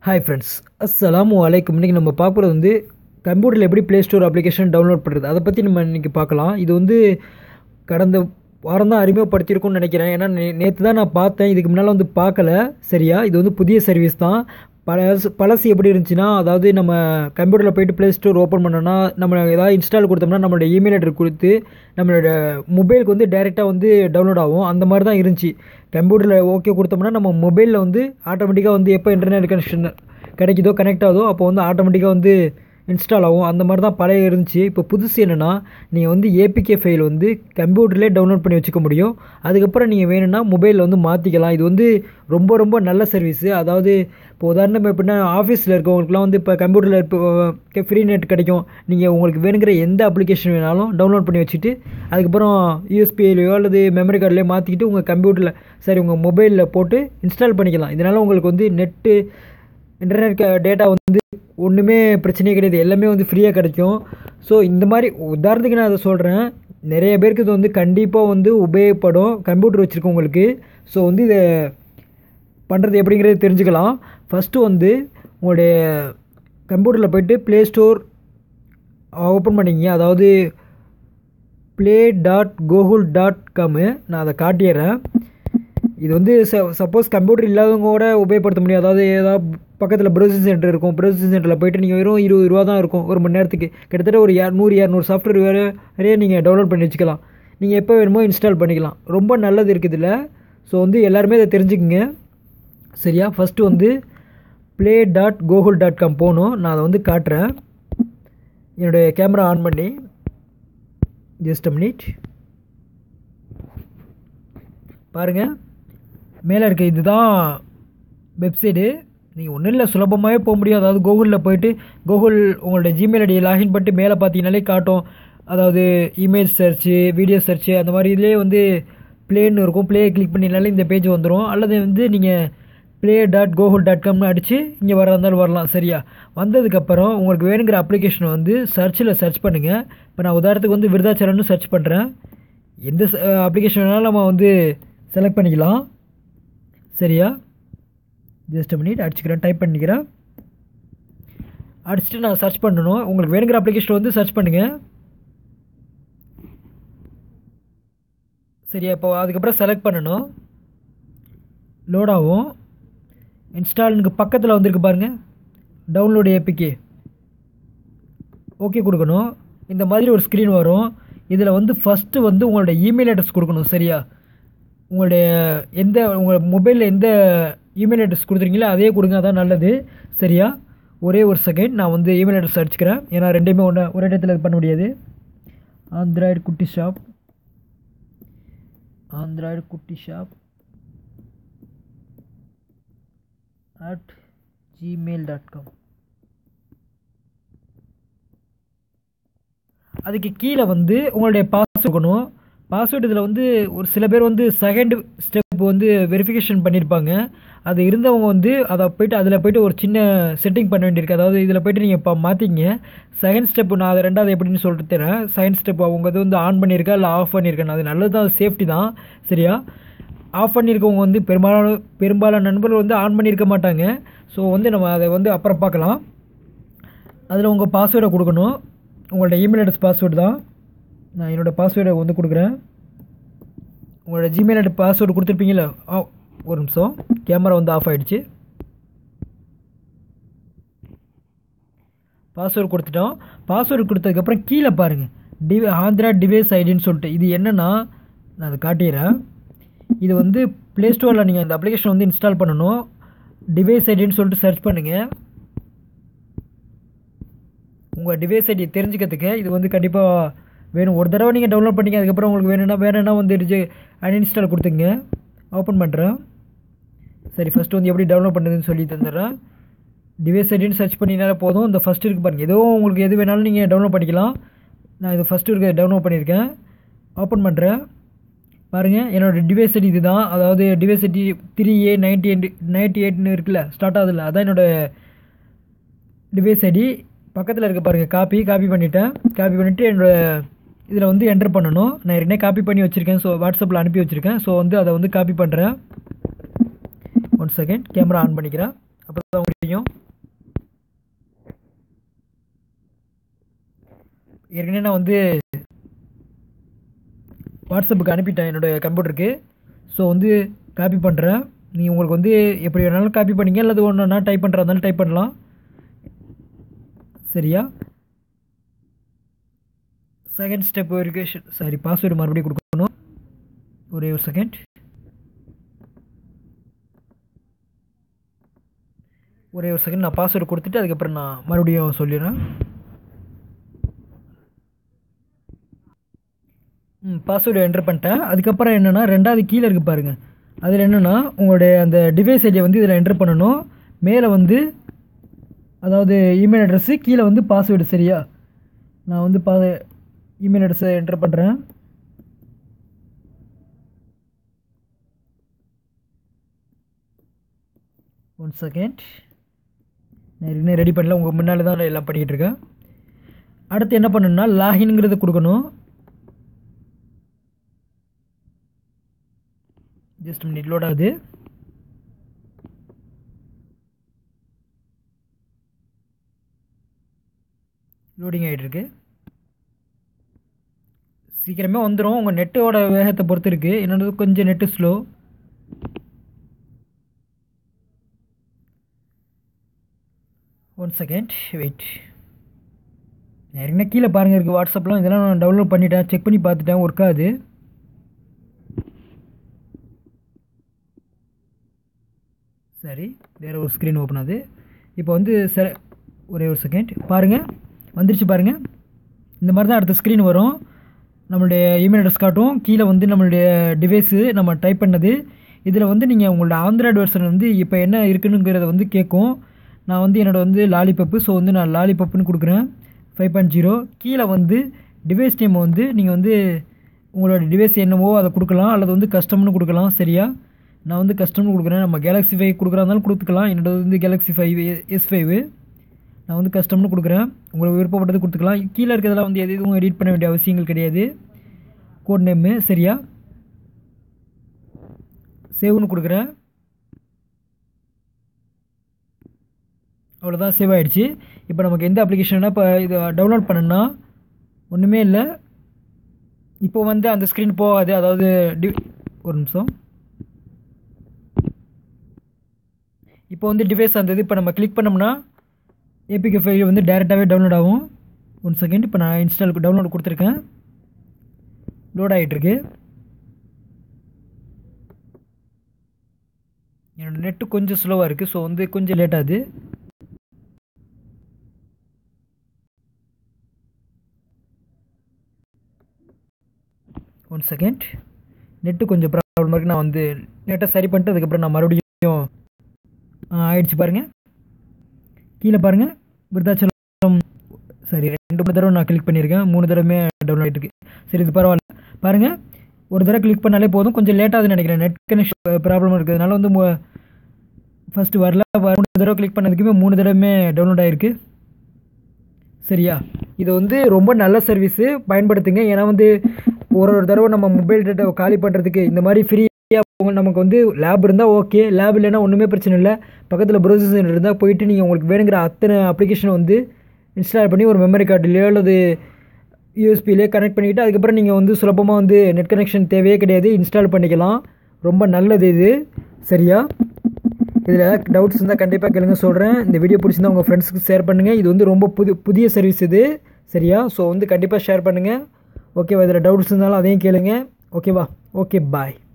hi friends அஸ்ஸலாமு அலைக்கும் இன்றைக்கி நம்ம பார்க்குறது வந்து கம்ப்யூட்டரில் எப்படி ப்ளே ஸ்டோர் அப்ளிகேஷன் டவுன்லோட் பண்ணுறது அதை பற்றி நம்ம இன்றைக்கி பார்க்கலாம் இது வந்து கடந்த வாரம் தான் அறிமுகப்படுத்தியிருக்கும்னு நினைக்கிறேன் ஏன்னா நேற்று தான் நான் பார்த்தேன் இதுக்கு முன்னால் வந்து பார்க்கல சரியா இது வந்து புதிய சர்வீஸ் தான் பழசு பழசு எப்படி இருந்துச்சுன்னா அதாவது நம்ம கம்ப்யூட்டரில் போயிட்டு ப்ளே ஸ்டோர் ஓப்பன் பண்ணோன்னா நம்ம ஏதாவது இன்ஸ்டால் கொடுத்தோம்னா நம்மளோட இமெயில் அட்ரஸ் கொடுத்து நம்மளோட மொபைலுக்கு வந்து டைரெக்டாக வந்து டவுன்லோட் ஆகும் அந்த மாதிரி தான் இருந்துச்சு கம்ப்யூட்டரில் ஓகே கொடுத்தோம்னா நம்ம மொபைலில் வந்து ஆட்டோமேட்டிக்காக வந்து எப்போ இன்டர்நெட் கனெக்ஷன் கிடைக்குதோ கனெக்ட் ஆகுதோ அப்போ வந்து ஆட்டோமேட்டிக்காக வந்து இன்ஸ்டால் ஆகும் அந்த மாதிரி தான் பழைய இருந்துச்சு இப்போ புதுசு என்னென்னா நீங்கள் வந்து ஏபிகே ஃபைல் வந்து கம்ப்யூட்டர்லேயே டவுன்லோட் பண்ணி வச்சுக்க முடியும் அதுக்கப்புறம் நீங்கள் வேணும்னா மொபைலில் வந்து மாற்றிக்கலாம் இது வந்து ரொம்ப ரொம்ப நல்ல சர்வீஸு அதாவது இப்போ உதாரணம் எப்படின்னா ஆஃபீஸில் இருக்கவங்களுக்குலாம் வந்து இப்போ கம்ப்யூட்டரில் இப்போ ஃப்ரீ நெட் கிடைக்கும் நீங்கள் உங்களுக்கு வேணுங்கிற எந்த அப்ளிகேஷன் வேணாலும் டவுன்லோட் பண்ணி வச்சுட்டு அதுக்கப்புறம் யூஎஸ்பிஐலையோ அல்லது மெமரி கார்டிலையோ மாற்றிக்கிட்டு உங்கள் கம்ப்யூட்டரில் சரி உங்கள் மொபைலில் போட்டு இன்ஸ்டால் பண்ணிக்கலாம் இதனால் உங்களுக்கு வந்து நெட்டு இன்டர்நெட் டேட்டா வந்து ஒன்றுமே பிரச்சனையே கிடையாது எல்லாமே வந்து ஃப்ரீயாக கிடைக்கும் ஸோ இந்த மாதிரி உதாரணத்துக்கு நான் அதை சொல்கிறேன் நிறைய பேருக்கு இது வந்து கண்டிப்பாக வந்து உபயோகப்படும் கம்ப்யூட்டர் வச்சுருக்கவங்களுக்கு ஸோ வந்து இதை பண்ணுறது எப்படிங்கிறது தெரிஞ்சுக்கலாம் ஃபஸ்ட்டு வந்து உங்களுடைய கம்ப்யூட்டரில் போய்ட்டு ப்ளே ஸ்டோர் ஓப்பன் பண்ணிங்க அதாவது play dot google dot com நான் அதை காட்டிடுறேன் இது வந்து ச சப்போஸ் கம்ப்யூட்டர் இல்லாதவங்க கூட உபயோகப்படுத்த முடியும் அதாவது ஏதாவது பக்கத்தில் ப்ரௌசிங் சென்டர் இருக்கும் ப்ரௌசிங் சென்டரில் போய்ட்டு நீங்கள் வெறும் இருபது ரூபா தான் இருக்கும் ஒரு மணி நேரத்துக்கு கிட்டத்தட்ட ஒரு இரநூறு இரநூறு சாஃப்ட்வேர் வேறு நிறைய நீங்கள் டவுன்லோட் பண்ணி வச்சுக்கலாம் நீங்கள் எப்போ வேணுமோ இன்ஸ்டால் பண்ணிக்கலாம் ரொம்ப நல்லது இருக்குது இதில் ஸோ வந்து எல்லாருமே இதை தெரிஞ்சுக்குங்க சரியா ஃபஸ்ட்டு வந்து play dot google dot com போகணும் நான் அதை வந்து காட்டுறேன் என்னுடைய கேமரா ஆன் பண்ணி ஜஸ்ட் மினிட் பாருங்கள் மேலே இருக்க இதுதான் வெப்சைடு நீங்கள் ஒன்றும் இல்லை சுலபமாகவே போக முடியும் அதாவது கூகுளில் போயிட்டு கூகுள் உங்களோட ஜிமெயில் ஐடியை லாகின் பண்ணிட்டு மேலே பார்த்தீங்கனாலே காட்டும் அதாவது இமேஜ் சர்ச்சு வீடியோ சர்ச்சு அந்த மாதிரி இதுலேயே வந்து ப்ளேன்னு இருக்கும் ப்ளே கிளிக் பண்ணினாலே இந்த பேஜ் வந்துடும் அல்லது வந்து நீங்கள் ப்ளே டாட் கோகுல் டாட் காம்னு அடித்து இங்கே வர இருந்தாலும் வரலாம் சரியா வந்ததுக்கப்புறம் உங்களுக்கு வேணுங்கிற அப்ளிகேஷனை வந்து சர்ச்சில் சர்ச் பண்ணுங்கள் இப்போ நான் உதாரணத்துக்கு வந்து விருதாச்சலம்னு சர்ச் பண்ணுறேன் எந்த அப்ளிகேஷன் வேணாலும் நம்ம வந்து செலக்ட் பண்ணிக்கலாம் சரியா ஜஸ்ட் மினிட் அடிச்சுக்கிறேன் டைப் பண்ணிக்கிறேன் அடிச்சுட்டு நான் சர்ச் பண்ணணும் உங்களுக்கு வேணுங்கிற அப்ளிகேஷன் வந்து சர்ச் பண்ணுங்கள் சரியா இப்போ அதுக்கப்புறம் செலக்ட் பண்ணணும் லோட் ஆகும் இன்ஸ்டாலுக்கு பக்கத்தில் வந்திருக்கு பாருங்கள் டவுன்லோடு ஏபிகே ஓகே கொடுக்கணும் இந்த மாதிரி ஒரு ஸ்க்ரீன் வரும் இதில் வந்து ஃபஸ்ட்டு வந்து உங்களோட இமெயில் அட்ரஸ் கொடுக்கணும் சரியா உங்களுடைய எந்த உங்கள் மொபைலில் எந்த இமெயில் அட்ரஸ் கொடுத்துருக்கீங்களோ அதே கொடுங்க அதான் நல்லது சரியா ஒரே ஒரு செகண்ட் நான் வந்து இமெயில் அட்ரஸ் அடிச்சுக்கிறேன் ஏன்னா ரெண்டுமே ஒன்று ஒரே இடத்துல இது பண்ண முடியாது android Kutty shop android Kutty shop at Gmail dot com அதுக்கு கீழே வந்து உங்களுடைய பாஸ்வேர்ட் இருக்கணும் பாஸ்வேர்டு இதில் வந்து ஒரு சில பேர் வந்து செகண்ட் ஸ்டெப் வந்து வெரிஃபிகேஷன் பண்ணியிருப்பாங்க அது இருந்தவங்க வந்து அதை போய்ட்டு அதில் போய்ட்டு ஒரு சின்ன செட்டிங் பண்ண வேண்டியிருக்கு அதாவது இதில் போய்ட்டு நீங்கள் இப்போ மாற்றிங்க செகண்ட் ஸ்டெப் நான் அதை ரெண்டாவது எப்படின்னு சொல்லிட்டு தரேன் செகண்ட் ஸ்டெப் அவங்க இது வந்து ஆன் பண்ணியிருக்கா இல்லை ஆஃப் பண்ணியிருக்கேன் அது நல்லது தான் சேஃப்டி தான் சரியா ஆஃப் பண்ணியிருக்கவங்க வந்து பெரும்பாலான பெரும்பாலான நண்பர்கள் வந்து ஆன் பண்ணியிருக்க மாட்டாங்க ஸோ வந்து நம்ம அதை வந்து அப்புறம் பார்க்கலாம் அதில் உங்கள் பாஸ்வேர்டை கொடுக்கணும் உங்களோட இமெயில் அட்ரஸ் பாஸ்வேர்டு தான் நான் என்னோடய பாஸ்வேர்டை வந்து கொடுக்குறேன் உங்களோட ஜிமெயில் அட்ரஸ் பாஸ்வேர்டு கொடுத்துருப்பீங்களா ஆ ஒரு நிமிஷம் கேமரா வந்து ஆஃப் ஆகிடுச்சு பாஸ்வேர்டு கொடுத்துட்டோம் பாஸ்வேர்டு கொடுத்ததுக்கப்புறம் கீழே பாருங்கள் டிவை ஆந்திரா டிவைஸ் ஐடின்னு சொல்லிட்டு இது என்னென்னா நான் அதை காட்டிடுறேன் இது வந்து ப்ளே ஸ்டோரில் நீங்கள் அந்த அப்ளிகேஷன் வந்து இன்ஸ்டால் பண்ணணும் டிவைஸ் ஐடின்னு சொல்லிட்டு சர்ச் பண்ணுங்கள் உங்கள் டிவைஸ் ஐடி தெரிஞ்சுக்கிறதுக்கு இது வந்து கண்டிப்பாக வேணும் ஒரு தடவை நீங்கள் டவுன்லோட் பண்ணிங்க அதுக்கப்புறம் உங்களுக்கு வேணும்னா வேணும்னா வந்து ரிஜி அன்இன்ஸ்டால் கொடுத்துங்க ஓப்பன் பண்ணுறேன் சரி ஃபஸ்ட்டு வந்து எப்படி டவுன்லோட் பண்ணுறதுன்னு சொல்லி தந்துடுறேன் டிவைஸ் ஐடின்னு சர்ச் பண்ணினாலே போதும் இந்த ஃபஸ்ட்டு இருக்குது பாருங்கள் ஏதோ உங்களுக்கு எது வேணாலும் நீங்கள் டவுன்லோட் பண்ணிக்கலாம் நான் இது ஃபஸ்ட்டு இருக்க டவுன்லோட் பண்ணியிருக்கேன் ஓப்பன் பண்ணுறேன் பாருங்கள் என்னோடய டிவைஸ் ஐடி இது தான் அதாவது device ID three A ninety eight ninety எயிட்னு இருக்குல்ல ஸ்டார்ட் ஆகுதுல்ல அதான் என்னோடய டிவைஸ் ஐடி பக்கத்தில் இருக்க பாருங்கள் காப்பி காப்பி பண்ணிவிட்டேன் காப்பி பண்ணிவிட்டு என்னோடய இதில் வந்து என்டர் பண்ணணும் நான் ஏற்கனவே காப்பி பண்ணி வச்சுருக்கேன் ஸோ வாட்ஸ்அப்பில் அனுப்பி வச்சுருக்கேன் ஸோ வந்து அதை வந்து காப்பி பண்ணுறேன் ஒன் செகண்ட் கேமரா ஆன் பண்ணிக்கிறேன் அப்போ தான் உங்களுக்கு தெரியும் ஏற்கனவே நான் வந்து வாட்ஸ்அப்புக்கு அனுப்பிட்டேன் என்னோடய கம்ப்யூட்டருக்கு ஸோ வந்து காப்பி பண்ணுறேன் நீ உங்களுக்கு வந்து எப்படி வேணாலும் காப்பி பண்ணிங்க அல்லது ஒன்று நான் டைப் பண்ணுறா இருந்தாலும் டைப் பண்ணலாம் சரியா second step verification sorry password மறுபடியும் கொடுக்கணும் ஒரே ஒரு செகண்ட் ஒரே ஒரு செகண்ட் நான் பாஸ்வேர்டு கொடுத்துட்டு அதுக்கப்புறம் நான் மறுபடியும் சொல்லிடுறேன் ம் பாஸ்வேர்டு என்டர் பண்ணிட்டேன் அதுக்கப்புறம் என்னென்னா ரெண்டாவது கீழே இருக்குது பாருங்கள் அதில் என்னென்னா உங்களுடைய அந்த டிவைஸ் ஐடியை வந்து இதில் என்டர் பண்ணணும் மேலே வந்து அதாவது இமெயில் அட்ரஸ்ஸு கீழே வந்து பாஸ்வேர்டு சரியா நான் வந்து பா இமெயில் அட்ரஸை என்டர் பண்ணுறேன் ஒன் செகண்ட் நான் இன்னும் ரெடி பண்ணல உங்கள் முன்னால் தான் நான் எல்லாம் பண்ணிக்கிட்டு இருக்கேன் அடுத்து என்ன பண்ணணும்னா லாகின்ங்கிறது கொடுக்கணும் ஜஸ்ட் மினிட் லோட் ஆகுது லோடிங் ஆகிட்டுருக்கு சீக்கிரமே வந்துடும் உங்கள் நெட்டோட வேகத்தை பொறுத்து இருக்குது என்னோடது கொஞ்சம் net slow one second wait ஏற்கனவே கீழே பாருங்கள் இருக்குது வாட்ஸ்அப்லாம் இதெல்லாம் நான் டவுன்லோட் பண்ணிட்டேன் செக் பண்ணி பார்த்துட்டேன் ஒர்க் ஆகுது சரி வேறு ஒரு ஸ்க்ரீன் ஓப்பன் ஆகுது இப்போ வந்து ச ஒரே ஒரு செகண்ட் பாருங்கள் வந்துருச்சு பாருங்கள் இந்த மாதிரி தான் அடுத்த ஸ்க்ரீன் வரும் நம்மளுடைய இமெயில் அட்ரஸ் காட்டும் கீழே வந்து நம்மளுடைய டிவைஸு நம்ம டைப் பண்ணது இதில் வந்து நீங்கள் உங்களோட ஆண்ட்ராய்டு வெர்ஷன் வந்து இப்போ என்ன இருக்குனுங்கிறத வந்து கேட்கும் நான் வந்து என்னோடய வந்து லாலிபப்பு ஸோ வந்து நான் லாலிபப்புன்னு கொடுக்குறேன் ஃபைவ் பாயிண்ட் ஜீரோ கீழே வந்து டிவைஸ் நேம் வந்து நீங்கள் வந்து உங்களோட டிவைஸ் என்னவோ அதை கொடுக்கலாம் அல்லது வந்து கஸ்டம்னு கொடுக்கலாம் சரியா நான் வந்து கஸ்டம்னு கொடுக்குறேன் நம்ம கேலக்ஸி ஃபைவ் கொடுக்குறா இருந்தாலும் கொடுத்துக்கலாம் என்னோட வந்து கேலக்ஸி ஃபைவ் எஸ் ஃபைவ் நான் வந்து கஸ்டம்னு கொடுக்குறேன் உங்களுக்கு விருப்பப்பட்டது கொடுத்துக்கலாம் கீழே இருக்கிறதெல்லாம் வந்து எது எதுவும் எடிட் பண்ண வேண்டிய அவசியங்கள் கிடையாது கோட் நேமு சரியா சேவ்னு கொடுக்குறேன் அவ்வளோதான் சேவ் ஆகிடுச்சு இப்போ நமக்கு எந்த அப்ளிகேஷன்னா இப்போ இதை டவுன்லோட் பண்ணணும்னா ஒன்றுமே இல்லை இப்போ வந்து அந்த ஸ்க்ரீன் போகாது அதாவது டி ஒரு நிமிஷம் இப்போ வந்து டிவைஸ் அந்த இது இப்போ நம்ம கிளிக் பண்ணோம்னா ஏபிகே ஃபைல் வந்து டேரெக்டாகவே டவுன்லோட் ஆகும் ஒன் செகண்ட் இப்போ நான் இன்ஸ்டாலுக்கு டவுன்லோட் கொடுத்துருக்கேன் லோட் ஆகிட்டுருக்கு என்னோடய நெட்டு கொஞ்சம் ஸ்லோவாக இருக்குது ஸோ வந்து கொஞ்சம் லேட் ஆகுது ஒன் செகண்ட் நெட்டு கொஞ்சம் ப்ராப்ளம் இருக்குது நான் வந்து நெட்டை சரி பண்ணிட்டு அதுக்கப்புறம் நான் மறுபடியும் ஆயிடுச்சு பாருங்கள் கீழே பாருங்கள் விருதாச்சலம் சரி ரெண்டு மூணு தடவை நான் கிளிக் பண்ணியிருக்கேன் மூணு தடவைமே டவுன்லோட் ஆகிட்டு சரி இது பரவாயில்ல பாருங்கள் ஒரு தடவை கிளிக் பண்ணாலே போதும் கொஞ்சம் லேட்டாகுதுன்னு நினைக்கிறேன் நெட் கனெக்ஷன் ப்ராப்ளம் இருக்கிறதுனால வந்து ஃபஸ்ட்டு வரல மூணு தடவை கிளிக் பண்ணதுக்குமே மூணு தடவைமே டவுன்லோட் ஆகிருக்கு சரியா இது வந்து ரொம்ப நல்ல சர்வீஸு பயன்படுத்துங்க ஏன்னா வந்து ஒரு ஒரு தடவை நம்ம மொபைல் டேட்டா காலி பண்ணுறதுக்கு இந்த மாதிரி ஃப்ரீயாக நமக்கு வந்து லேப் இருந்தால் ஓகே லேப் இல்லைன்னா ஒன்றுமே பிரச்சனை இல்லை பக்கத்தில் ப்ரௌசர் சென்டர் இருந்தால் போயிட்டு நீங்கள் உங்களுக்கு வேணுங்கிற அத்தனை அப்ளிகேஷனை வந்து இன்ஸ்டால் பண்ணி ஒரு மெமரி கார்டுலையோ அல்லது யூஎஸ்பிலேயே கனெக்ட் பண்ணிக்கிட்டு அதுக்கப்புறம் நீங்கள் வந்து சுலபமாக வந்து நெட் கனெக்ஷன் தேவையே கிடையாது இன்ஸ்டால் பண்ணிக்கலாம் ரொம்ப நல்லது இது சரியா இதில் ஏதாவது டவுட்ஸ் இருந்தால் கண்டிப்பாக கேளுங்க சொல்கிறேன் இந்த வீடியோ பிடிச்சிருந்தா உங்கள் ஃப்ரெண்ட்ஸுக்கு ஷேர் பண்ணுங்கள் இது வந்து ரொம்ப புது புதிய சர்வீஸ் இது சரியா ஸோ வந்து கண்டிப்பாக ஷேர் பண்ணுங்கள் ஓகேவா இதில் டவுட்ஸ் இருந்தாலும் அதையும் கேளுங்க ஓகேவா ஓகே பாய்